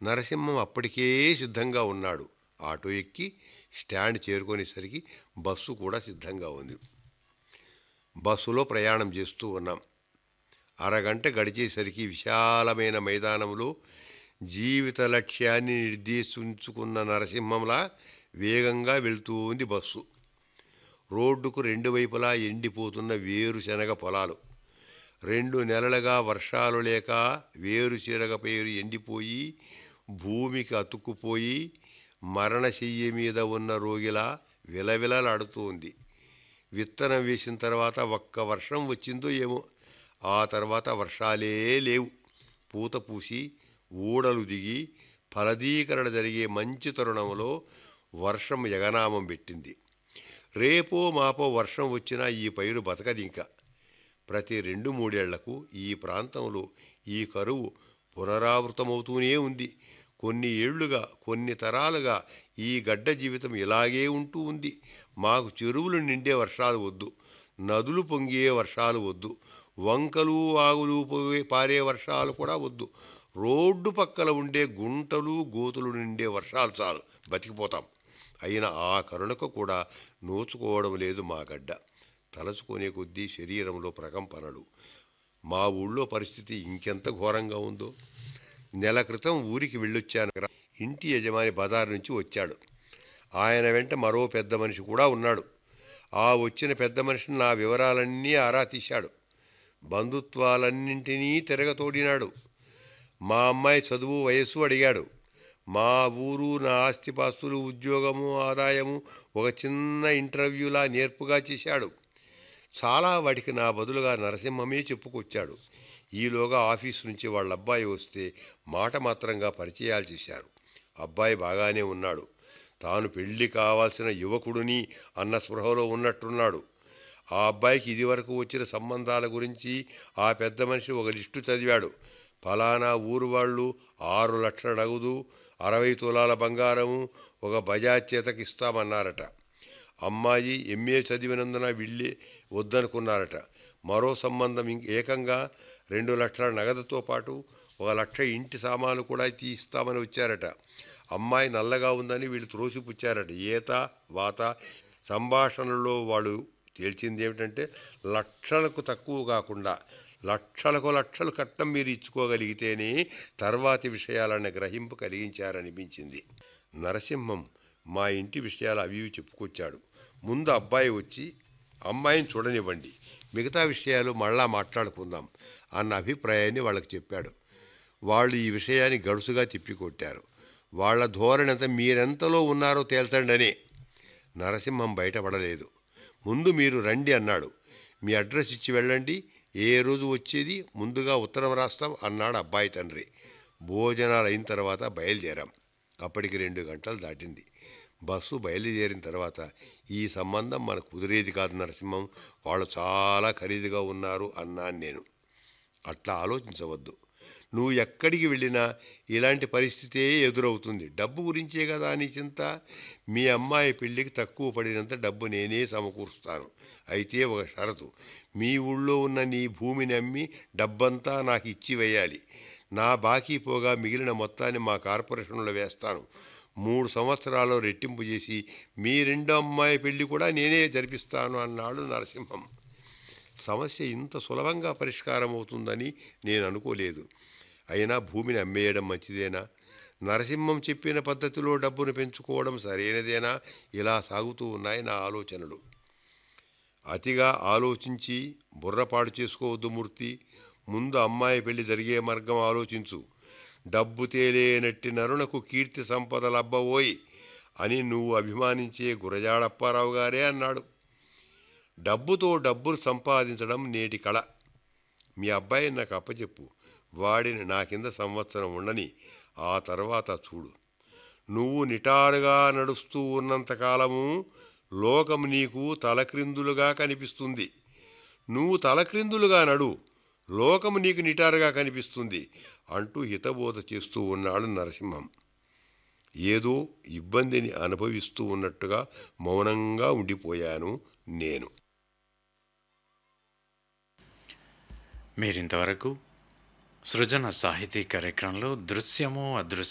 నరసింహం అప్పటికే సిద్ధంగా ఉన్నాడు ఆటో ఎక్కి స్టాండ్ చేరుకునేసరికి బస్సు కూడా సిద్ధంగా ఉంది బస్సులో ప్రయాణం చేస్తూ ఉన్నాం అరగంట గడిచేసరికి విశాలమైన మైదానంలో జీవిత లక్ష్యాన్ని నిర్దేశించుకున్న నరసింహంలా వేగంగా వెళ్తూ ఉంది బస్సు రోడ్డుకు రెండు వైపులా ఎండిపోతున్న వేరుశనగ పొలాలు రెండు నెలలుగా వర్షాలు లేక వేరుశనగ పేరు ఎండిపోయి భూమికి అతుక్కుపోయి మరణశయ్య మీద ఉన్న రోగిలా విలవిలలాడుతూ ఉంది విత్తనం వేసిన తర్వాత ఒక్క వర్షం వచ్చిందో ఏమో ఆ తర్వాత వర్షాలే లేవు పూత పూసి ఊడలు దిగి ఫలదీకరణ జరిగే మంచి తరుణంలో వర్షం యగనామం పెట్టింది రేపో మాపో వర్షం వచ్చినా ఈ పైరు బతకదింక ప్రతి రెండు మూడేళ్లకు ఈ ప్రాంతంలో ఈ కరువు పునరావృతమవుతూనే ఉంది కొన్ని ఏళ్లుగా కొన్ని తరాలుగా ఈ గడ్డ జీవితం ఇలాగే ఉంటూ ఉంది మాకు చెరువులు నిండే వర్షాలు వద్దు నదులు పొంగే వర్షాలు వద్దు వంకలు వాగులు పోయే పారే వర్షాలు కూడా వద్దు రోడ్డు పక్కల ఉండే గుంటలు గోతులు నిండే వర్షాలు చాలు బతికిపోతాం అయినా ఆ కరుణకు కూడా నోచుకోవడం లేదు మా గడ్డ తలచుకునే కొద్దీ శరీరంలో ప్రకంపనలు మా ఊళ్ళో పరిస్థితి ఇంకెంత ఘోరంగా ఉందో నెల క్రితం ఊరికి వెళ్ళొచ్చాను రా. ఇంటి యజమాని బజార్ నుంచి వచ్చాడు ఆయన వెంట మరో పెద్ద మనిషి కూడా ఉన్నాడు ఆ వచ్చిన పెద్ద మనిషిని నా వివరాలన్నీ ఆరా తీశాడు బంధుత్వాలన్నింటినీ తిరగతోడినాడు మా అమ్మాయి చదువు వయస్సు అడిగాడు మా ఊరు నా ఆస్తిపాస్తులు ఉద్యోగము ఆదాయము ఒక చిన్న ఇంటర్వ్యూలా నేర్పుగా చేశాడు చాలా వాటికి నా బదులుగా నరసింహమే చెప్పుకొచ్చాడు ఈలోగా ఆఫీస్ నుంచి వాళ్ళ అబ్బాయి వస్తే మాట మాత్రంగా పరిచయాలు చేశారు అబ్బాయి బాగానే ఉన్నాడు తాను పెళ్లి కావాల్సిన యువకుడిని అన్న స్పృహలో ఉన్నట్టున్నాడు ఆ అబ్బాయికి ఇదివరకు వచ్చిన సంబంధాల గురించి ఆ పెద్ద మనిషి ఒక లిస్టు చదివాడు ఫలానా ఊరు వాళ్ళు ఆరు లక్షల నగదు అరవై తులాల బంగారము ఒక బజాజ్ చేతకి ఇస్తామన్నారట అమ్మాయి ఎంఏ చదివినందున వెళ్ళి వద్దనుకున్నారట మరో సంబంధం ఇంక ఏకంగా రెండు లక్షల నగదుతో పాటు ఒక లక్ష ఇంటి సామాను కూడా తీస్తామని వచ్చారట అమ్మాయి నల్లగా ఉందని వీళ్ళు త్రోసిపుచ్చారట ఈత వాత సంభాషణలో వాళ్ళు తేల్చింది ఏమిటంటే లక్షలకు తక్కువ కాకుండా లక్షలకు లక్షలు కట్నం మీరు ఇచ్చుకోగలిగితేనే తర్వాతి విషయాలను గ్రహింపు కలిగించారనిపించింది నరసింహం మా ఇంటి విషయాలు అవి ఇవి చెప్పుకొచ్చాడు ముందు అబ్బాయి వచ్చి అమ్మాయిని చూడనివ్వండి మిగతా విషయాలు మళ్ళా మాట్లాడుకుందాం అన్న అభిప్రాయాన్ని వాళ్ళకి చెప్పాడు వాళ్ళు ఈ విషయాన్ని గడుసుగా తిప్పికొట్టారు వాళ్ళ ధోరణంతా మీరెంతలో ఉన్నారో తేల్చండనే నరసింహం బయటపడలేదు ముందు మీరు రండి అన్నాడు మీ అడ్రస్ ఇచ్చి వెళ్ళండి ఏ రోజు వచ్చేది ముందుగా ఉత్తరం రాస్తాం అన్నాడు అబ్బాయి తండ్రి భోజనాలు అయిన తర్వాత బయలుదేరాం అప్పటికి రెండు గంటలు దాటింది బస్సు బయలుదేరిన తర్వాత ఈ సంబంధం మనకు కుదిరేది కాదు నరసింహం వాళ్ళు చాలా ఖరీదుగా ఉన్నారు అన్నాను నేను అట్లా ఆలోచించవద్దు నువ్వు ఎక్కడికి వెళ్ళినా ఇలాంటి పరిస్థితే ఎదురవుతుంది డబ్బు గురించే కదా నీ చింత మీ అమ్మాయి పెళ్ళికి తక్కువ పడినంత డబ్బు నేనే సమకూరుస్తాను అయితే ఒక షరతు మీ ఊళ్ళో ఉన్న నీ భూమిని అమ్మి డబ్బంతా నాకు ఇచ్చి వేయాలి నా బాకీ పోగా మిగిలిన మొత్తాన్ని మా కార్పొరేషన్లో వేస్తాను మూడు సంవత్సరాలు రెట్టింపు చేసి మీ రెండో అమ్మాయి పెళ్లి కూడా నేనే జరిపిస్తాను అన్నాడు నరసింహం సమస్య ఇంత సులభంగా పరిష్కారం అవుతుందని నేను అనుకోలేదు అయినా భూమిని అమ్మేయడం మంచిదేనా నరసింహం చెప్పిన పద్ధతిలో డబ్బును పెంచుకోవడం సరైనదేనా ఇలా సాగుతూ ఉన్నాయి నా ఆలోచనలు అతిగా ఆలోచించి బుర్రపాడు చేసుకోవద్దు మూర్తి ముందు అమ్మాయి పెళ్లి జరిగే మార్గం ఆలోచించు డబ్బు తేలేనట్టి నరునకు కీర్తి సంపద లబ్బవోయ్ అని నువ్వు అభిమానించే గురజాడప్పారావు గారే అన్నాడు డబ్బుతో డబ్బును సంపాదించడం నేటి కళ మీ అబ్బాయి నాకు అప్పచెప్పు వాడిని నా కింద సంవత్సరం ఉండని ఆ తర్వాత చూడు నువ్వు నిటారుగా నడుస్తూ ఉన్నంతకాలము లోకం నీకు తలక్రిందులుగా కనిపిస్తుంది నువ్వు తలక్రిందులుగా నడు లోకము నీకు నిటారుగా కనిపిస్తుంది అంటూ హితబోధ చేస్తూ ఉన్నాడు నరసింహం ఏదో ఇబ్బందిని అనుభవిస్తూ ఉన్నట్టుగా మౌనంగా ఉండిపోయాను నేను మీరింతవరకు సృజన సాహితీ కార్యక్రమంలో దృశ్యము అదృశ్య